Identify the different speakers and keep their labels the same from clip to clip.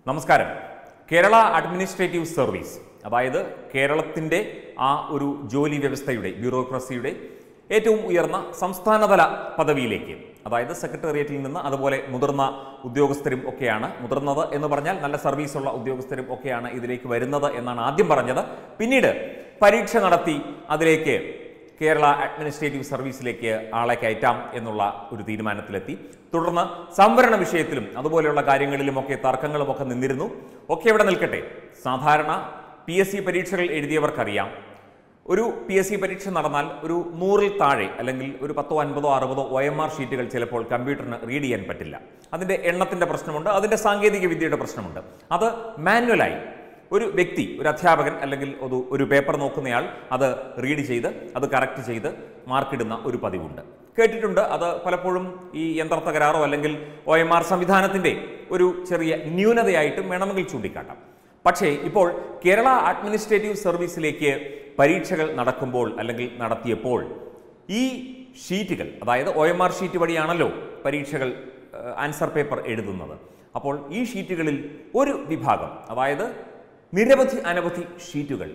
Speaker 1: നമസ്കാരം Kerala administrative service അതായത് കേരളത്തിൻ്റെ ആ ഒരു ജോലി വ്യവസ്ഥയുടെ ബ്യൂറോക്രസിയുടെ ഏറ്റവും ഉയർന്ന സംസ്ഥാനതല പദവിയിലേക്ക് അതായത് സെക്രട്ടേറിയറ്റിൽ നിന്ന് അതുപോലെ മുതിർന്ന ഉദ്യോഗസ്ഥരും ഒക്കെയാണ് മുതിർന്നത് എന്ന് പറഞ്ഞാൽ നല്ല സർവീസുള്ള ഉദ്യോഗസ്ഥരും ഒക്കെയാണ് ഇതിലേക്ക് വരുന്നത് എന്നാണ് ആദ്യം പറഞ്ഞത് പിന്നീട് പരീക്ഷ നടത്തി അതിലേക്ക് കേരള അഡ്മിനിസ്ട്രേറ്റീവ് സർവീസിലേക്ക് ആളെ കയറ്റാം എന്നുള്ള ഒരു തീരുമാനത്തിലെത്തി തുടർന്ന് സംവരണ വിഷയത്തിലും അതുപോലെയുള്ള കാര്യങ്ങളിലുമൊക്കെ തർക്കങ്ങളുമൊക്കെ നിന്നിരുന്നു ഒക്കെ ഇവിടെ നിൽക്കട്ടെ സാധാരണ പി എസ് സി പരീക്ഷകൾ എഴുതിയവർക്കറിയാം ഒരു പി എസ് സി പരീക്ഷ നടന്നാൽ ഒരു നൂറിൽ താഴെ അല്ലെങ്കിൽ ഒരു പത്തോ അൻപതോ അറുപതോ ഒ എം ആർ ഷീറ്റുകൾ ചിലപ്പോൾ കമ്പ്യൂട്ടറിന് റീഡ് ചെയ്യാൻ പറ്റില്ല അതിൻ്റെ എണ്ണത്തിൻ്റെ പ്രശ്നമുണ്ട് അതിൻ്റെ സാങ്കേതിക വിദ്യയുടെ പ്രശ്നമുണ്ട് അത് മാനുവലായി ഒരു വ്യക്തി ഒരു അധ്യാപകൻ അല്ലെങ്കിൽ ഒരു ഒരു പേപ്പർ നോക്കുന്നയാൾ അത് റീഡ് ചെയ്ത് അത് കറക്റ്റ് ചെയ്ത് മാർക്കിടുന്ന ഒരു പതിവുണ്ട് കേട്ടിട്ടുണ്ട് അത് പലപ്പോഴും ഈ യന്ത്ര തകരാറോ അല്ലെങ്കിൽ ഒ എം ആർ സംവിധാനത്തിൻ്റെ ഒരു ചെറിയ ന്യൂനതയായിട്ടും വേണമെങ്കിൽ ചൂണ്ടിക്കാട്ടാം പക്ഷേ ഇപ്പോൾ കേരള അഡ്മിനിസ്ട്രേറ്റീവ് സർവീസിലേക്ക് പരീക്ഷകൾ നടക്കുമ്പോൾ അല്ലെങ്കിൽ നടത്തിയപ്പോൾ ഈ ഷീറ്റുകൾ അതായത് ഒ എം ആർ ഷീറ്റ് വഴിയാണല്ലോ പരീക്ഷകൾ ഏഹ്, ആൻസർ പേപ്പർ എഴുതുന്നത് അപ്പോൾ ഈ ഷീറ്റുകളിൽ ഒരു വിഭാഗം അതായത് നിരവധി അനവധി ഷീറ്റുകൾ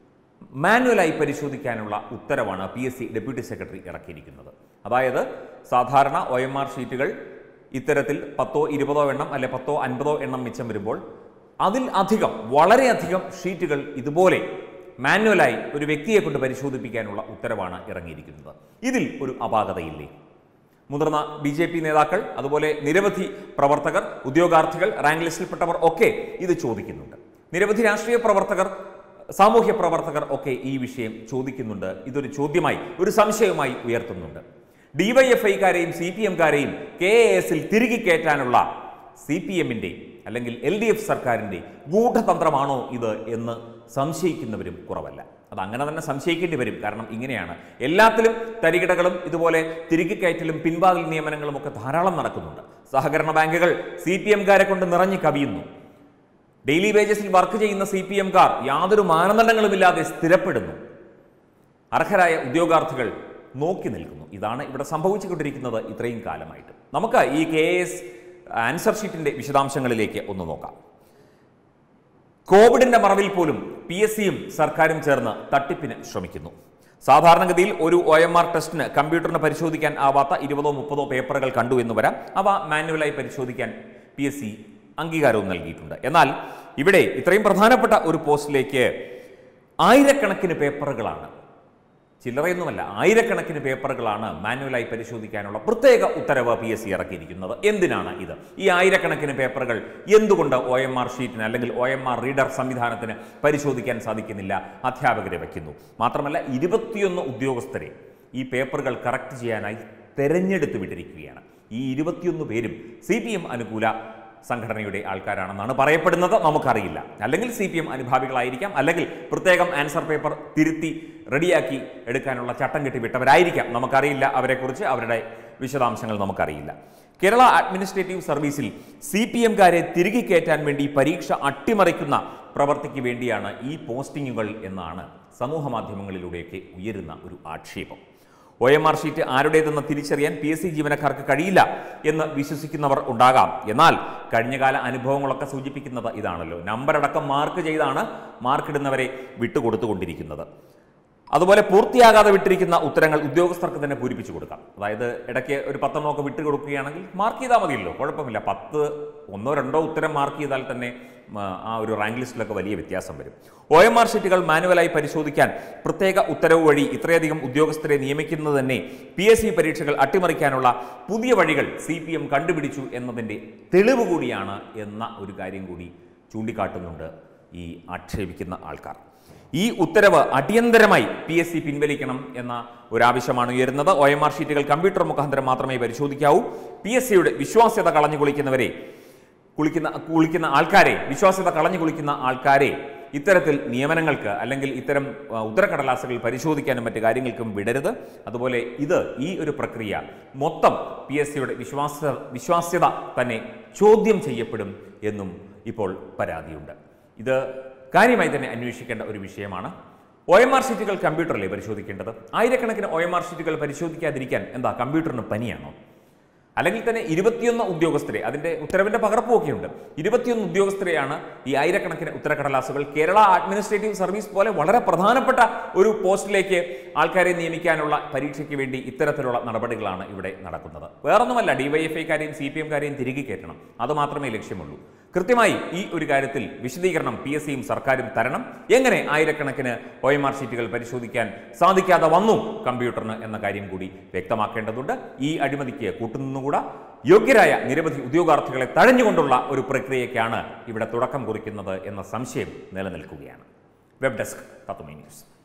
Speaker 1: മാനുവലായി പരിശോധിക്കാനുള്ള ഉത്തരവാണ് P S C deputy secretary ഇറക്കിയിരിക്കുന്നത് അതായത് സാധാരണ ഒ എം ആർ ഷീറ്റുകൾ ഇത്തരത്തിൽ പത്തോ ഇരുപതോ എണ്ണം അല്ലെ പത്തോ അൻപതോ എണ്ണം മിച്ചം വരുമ്പോൾ അതിൽ അധികം വളരെയധികം ഷീറ്റുകൾ ഇതുപോലെ മാനുവലായി ഒരു വ്യക്തിയെ കൊണ്ട് പരിശോധിപ്പിക്കാനുള്ള ഉത്തരവാണ് ഇറങ്ങിയിരിക്കുന്നത് ഇതിൽ ഒരു അപാകതയില്ലേ മുതിർന്ന ബി ജെ പി നേതാക്കൾ അതുപോലെ നിരവധി പ്രവർത്തകർ ഉദ്യോഗാർത്ഥികൾ റാങ്ക് ലിസ്റ്റിൽപ്പെട്ടവർ ഒക്കെ ഇത് ചോദിക്കുന്നുണ്ട് നിരവധി രാഷ്ട്രീയ പ്രവർത്തകർ സാമൂഹ്യ പ്രവർത്തകർ ഒക്കെ ഈ വിഷയം ചോദിക്കുന്നുണ്ട് ഇതൊരു ചോദ്യമായി ഒരു സംശയവുമായി ഉയർത്തുന്നുണ്ട് ഡിവൈഎഫ്ഐക്കാരെയും സി പി എംകാരെയും കെ എ എസിൽ തിരികെ കയറ്റാനുള്ള സി പി എമ്മിൻ്റെ അല്ലെങ്കിൽ എൽ ഡി എഫ് സർക്കാരിൻ്റെ ഗൂഢതന്ത്രമാണോ ഇത് എന്ന് സംശയിക്കുന്നവരും കുറവല്ല അത് അങ്ങനെ തന്നെ സംശയിക്കേണ്ടി വരും കാരണം ഇങ്ങനെയാണ് എല്ലാത്തിലും തരികിടകളും ഇതുപോലെ തിരികെ കയറ്റലും പിൻവാതിൽ നിയമനങ്ങളും ഒക്കെ ധാരാളം നടക്കുന്നുണ്ട് സഹകരണ ബാങ്കുകൾ സി പി എംകാരെ കൊണ്ട് നിറഞ്ഞു കവിയുന്നു ഡെയിലി വേജസിൽ വർക്ക് ചെയ്യുന്ന സി പി എംകാർ യാതൊരു മാനദണ്ഡങ്ങളുമില്ലാതെ സ്ഥിരപ്പെടുന്നു അർഹരായ ഉദ്യോഗാർത്ഥികൾ നോക്കി നിൽക്കുന്നു ഇതാണ് ഇവിടെ സംഭവിച്ചുകൊണ്ടിരിക്കുന്നത് ഇത്രയും കാലമായിട്ട് നമുക്ക് ഈ കെ എസ് ആൻസർ ഷീറ്റിന്റെ വിശദാംശങ്ങളിലേക്ക് ഒന്ന് നോക്കാം കോവിഡിന്റെ മറവിൽ പോലും പി എസ് സിയും സർക്കാരും ചേർന്ന് തട്ടിപ്പിന് ശ്രമിക്കുന്നു സാധാരണഗതിയിൽ ഒരു ഒ എം ആർ ടെസ്റ്റിന് കമ്പ്യൂട്ടറിന് പരിശോധിക്കാൻ ആവാത്ത ഇരുപതോ മുപ്പതോ പേപ്പറുകൾ കണ്ടു എന്ന് വരാം അവ മാനുവലായി പരിശോധിക്കാൻ പി എസ് സി അംഗീകാരവും നൽകിയിട്ടുണ്ട് എന്നാൽ ഇവിടെ ഇത്രയും പ്രധാനപ്പെട്ട ഒരു പോസ്റ്റിലേക്ക് ആയിരക്കണക്കിന് പേപ്പറുകളാണ് ചില്ലറയൊന്നുമല്ല ആയിരക്കണക്കിന് പേപ്പറുകളാണ് മാനുവലായി പരിശോധിക്കാനുള്ള പ്രത്യേക ഉത്തരവ് പി എസ് സി ഇറക്കിയിരിക്കുന്നത് എന്തിനാണ് ഇത് ഈ ആയിരക്കണക്കിന് പേപ്പറുകൾ എന്തുകൊണ്ട് ഒ എം ആർ ഷീറ്റിന് അല്ലെങ്കിൽ ഒ എം ആർ റീഡർ സംവിധാനത്തിന് പരിശോധിക്കാൻ സാധിക്കുന്നില്ല അധ്യാപകരെ വയ്ക്കുന്നു മാത്രമല്ല ഇരുപത്തിയൊന്ന് ഉദ്യോഗസ്ഥരെ ഈ പേപ്പറുകൾ കറക്റ്റ് ചെയ്യാനായി തെരഞ്ഞെടുത്ത് വിട്ടിരിക്കുകയാണ് ഈ ഇരുപത്തിയൊന്ന് പേരും സി പി എം അനുകൂല സംഘടനയുടെ ആൾക്കാരാണെന്നാണ് പറയപ്പെടുന്നത് നമുക്കറിയില്ല അല്ലെങ്കിൽ സി പി എം അനുഭാവികളായിരിക്കാം അല്ലെങ്കിൽ പ്രത്യേകം ആൻസർ പേപ്പർ തിരുത്തി റെഡിയാക്കി എടുക്കാനുള്ള ചട്ടം കെട്ടി വിട്ടവരായിരിക്കാം നമുക്കറിയില്ല അവരെക്കുറിച്ച് അവരുടെ വിശദാംശങ്ങൾ നമുക്കറിയില്ല കേരള അഡ്മിനിസ്ട്രേറ്റീവ് സർവീസിൽ സി പി എംകാരെ തിരികെ കയറ്റാൻ വേണ്ടി പരീക്ഷ അട്ടിമറിക്കുന്ന പ്രവർത്തിക്ക് വേണ്ടിയാണ് ഈ പോസ്റ്റിങ്ങുകൾ എന്നാണ് സമൂഹ മാധ്യമങ്ങളിലൂടെയൊക്കെ ഉയരുന്ന ഒരു ആക്ഷേപം ഒ എം ആർ ഷീറ്റ് ആരുടേതെന്ന് തിരിച്ചറിയാൻ പി എസ് സി ജീവനക്കാർക്ക് കഴിയില്ല എന്ന് വിശ്വസിക്കുന്നവർ ഉണ്ടാകാം എന്നാൽ കഴിഞ്ഞകാല അനുഭവങ്ങളൊക്കെ സൂചിപ്പിക്കുന്നത് ഇതാണല്ലോ നമ്പർ അടക്കം മാർക്ക് ചെയ്താണ് മാർക്കിടുന്നവരെ വിട്ടുകൊടുത്തുകൊണ്ടിരിക്കുന്നത് അതുപോലെ പൂർത്തിയാകാതെ വിട്ടിരിക്കുന്ന ഉത്തരങ്ങൾ ഉദ്യോഗസ്ഥർക്ക് തന്നെ പൂരിപ്പിച്ചു കൊടുക്കാം അതായത് ഇടയ്ക്ക് ഒരു പത്തെണ്ണമൊക്കെ വിട്ടു കൊടുക്കുകയാണെങ്കിൽ മാർക്ക് ചെയ്താൽ മതിയല്ലോ കുഴപ്പമില്ല പത്ത് ഒന്നോ രണ്ടോ ഉത്തരം മാർക്ക് ചെയ്താൽ തന്നെ ആ, ആ ഒരു റാങ്ക് ലിസ്റ്റിലൊക്കെ വലിയ വ്യത്യാസം വരും ഒ എം ആർ ഷീറ്റുകൾ മാനുവലായി പരിശോധിക്കാൻ പ്രത്യേക ഉത്തരവ് വഴി ഇത്രയധികം ഉദ്യോഗസ്ഥരെ നിയമിക്കുന്നത് തന്നെ പി എസ് സി പരീക്ഷകൾ അട്ടിമറിക്കാനുള്ള പുതിയ വഴികൾ സി പി എം കണ്ടുപിടിച്ചു എന്നതിൻ്റെ തെളിവ് കൂടിയാണ് എന്ന ഒരു കാര്യം കൂടി ചൂണ്ടിക്കാട്ടുന്നുണ്ട് ഈ ആക്ഷേപിക്കുന്ന ആൾക്കാർ ഈ ഉത്തരവ് അടിയന്തരമായി പി എസ് സി പിൻവലിക്കണം എന്ന ഒരാവശ്യമാണ് ഉയരുന്നത് ഒ എം ആർ ഷീറ്റുകൾ കമ്പ്യൂട്ടർ മുഖാന്തരം മാത്രമേ പരിശോധിക്കാവൂ പി എസ് സിയുടെ വിശ്വാസ്യത കളഞ്ഞു കുളിക്കുന്നവരെ കുളിക്കുന്ന കുളിക്കുന്ന ആൾക്കാരെ വിശ്വാസ്യത കളഞ്ഞു കുളിക്കുന്ന ആൾക്കാരെ ഇത്തരത്തിൽ നിയമനങ്ങൾക്ക് അല്ലെങ്കിൽ ഇത്തരം ആ, ഉത്തരക്കടലാസുകൾ പരിശോധിക്കാനും മറ്റു കാര്യങ്ങൾക്കും വിടരുത് അതുപോലെ ഇത് ഈ ഒരു പ്രക്രിയ മൊത്തം പി എസ് സിയുടെ വിശ്വാസ വിശ്വാസ്യത തന്നെ ചോദ്യം ചെയ്യപ്പെടും എന്നും ഇപ്പോൾ പരാതിയുണ്ട് ഇത് കാര്യമായി തന്നെ അന്വേഷിക്കേണ്ട ഒരു വിഷയമാണ് ഒ എം ആർ ഷീറ്റുകൾ കമ്പ്യൂട്ടറിലെ പരിശോധിക്കേണ്ടത് ആയിരക്കണക്കിന് ഒ എം ആർ ഷീറ്റുകൾ പരിശോധിക്കാതിരിക്കാൻ എന്താ കമ്പ്യൂട്ടറിന് പനിയാണോ അല്ലെങ്കിൽ തന്നെ ഇരുപത്തിയൊന്ന് ഉദ്യോഗസ്ഥരെ അതിന്റെ ഉത്തരവിന്റെ പകർപ്പുമൊക്കെയുണ്ട് ഇരുപത്തിയൊന്ന് ഉദ്യോഗസ്ഥരെയാണ് ഈ ആയിരക്കണക്കിന് ഉത്തരക്കടലാസുകൾ കേരള അഡ്മിനിസ്ട്രേറ്റീവ് സർവീസ് പോലെ വളരെ പ്രധാനപ്പെട്ട ഒരു പോസ്റ്റിലേക്ക് ആൾക്കാരെ നിയമിക്കാനുള്ള പരീക്ഷയ്ക്ക് വേണ്ടി ഇത്തരത്തിലുള്ള നടപടികളാണ് ഇവിടെ നടക്കുന്നത് വേറൊന്നുമല്ല ഡിവൈഎഫ്ഐക്കാരെയും സി പി എംകാരെയും തിരികെ കയറ്റണം അത് മാത്രമേ ലക്ഷ്യമുള്ളൂ കൃത്യമായി ഈ ഒരു കാര്യത്തിൽ വിശദീകരണം പി എസ് സിയും സർക്കാരും തരണം എങ്ങനെ ആയിരക്കണക്കിന് ഒ എം ആർ ഷീറ്റുകൾ പരിശോധിക്കാൻ സാധിക്കാതെ വന്നു കമ്പ്യൂട്ടറിന് എന്ന കാര്യം കൂടി വ്യക്തമാക്കേണ്ടതുണ്ട് ഈ അഴിമതിക്ക് കൂട്ടുനിന്നുകൂടാ യോഗ്യരായ നിരവധി ഉദ്യോഗാർത്ഥികളെ തഴഞ്ഞുകൊണ്ടുള്ള ഒരു പ്രക്രിയയ്ക്കാണ് ഇവിടെ തുടക്കം കുറിക്കുന്നത് എന്ന സംശയം നിലനിൽക്കുകയാണ് വെബ് ഡെസ്ക് തത്തുമൈ ന്യൂസ്